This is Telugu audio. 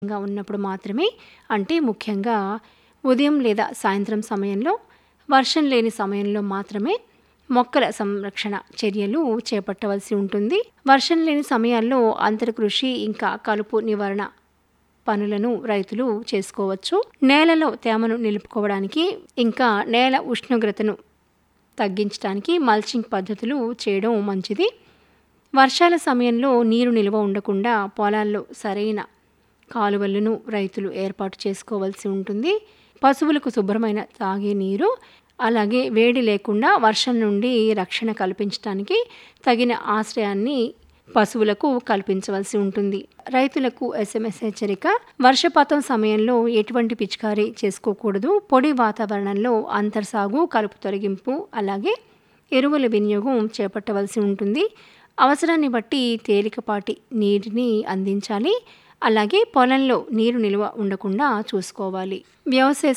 గా ఉన్నప్పుడు మాత్రమే అంటే ముఖ్యంగా ఉదయం లేదా సాయంత్రం సమయంలో వర్షం లేని సమయంలో మాత్రమే మొక్కల సంరక్షణ చర్యలు చేపట్టవలసి ఉంటుంది వర్షం లేని సమయాల్లో అంతరకృషి ఇంకా కలుపు నివారణ పనులను రైతులు చేసుకోవచ్చు నేలలో తేమను నిలుపుకోవడానికి ఇంకా నేల ఉష్ణోగ్రతను తగ్గించడానికి మల్చింగ్ పద్ధతులు చేయడం మంచిది వర్షాల సమయంలో నీరు నిల్వ ఉండకుండా పొలాల్లో సరైన కాలువలను రైతులు ఏర్పాటు చేసుకోవాల్సి ఉంటుంది పశువులకు శుభ్రమైన తాగే నీరు అలాగే వేడి లేకుండా వర్షం నుండి రక్షణ కల్పించడానికి తగిన ఆశ్రయాన్ని పశువులకు కల్పించవలసి ఉంటుంది రైతులకు ఎస్ఎంఎస్ హెచ్చరిక వర్షపాతం సమయంలో ఎటువంటి పిచికారీ చేసుకోకూడదు పొడి వాతావరణంలో అంతర్సాగు కలుపు తొలగింపు అలాగే ఎరువుల వినియోగం చేపట్టవలసి ఉంటుంది అవసరాన్ని బట్టి తేలికపాటి నీటిని అందించాలి అలాగే పొలంలో నీరు నిల్వ ఉండకుండా చూసుకోవాలి వ్యవసాయ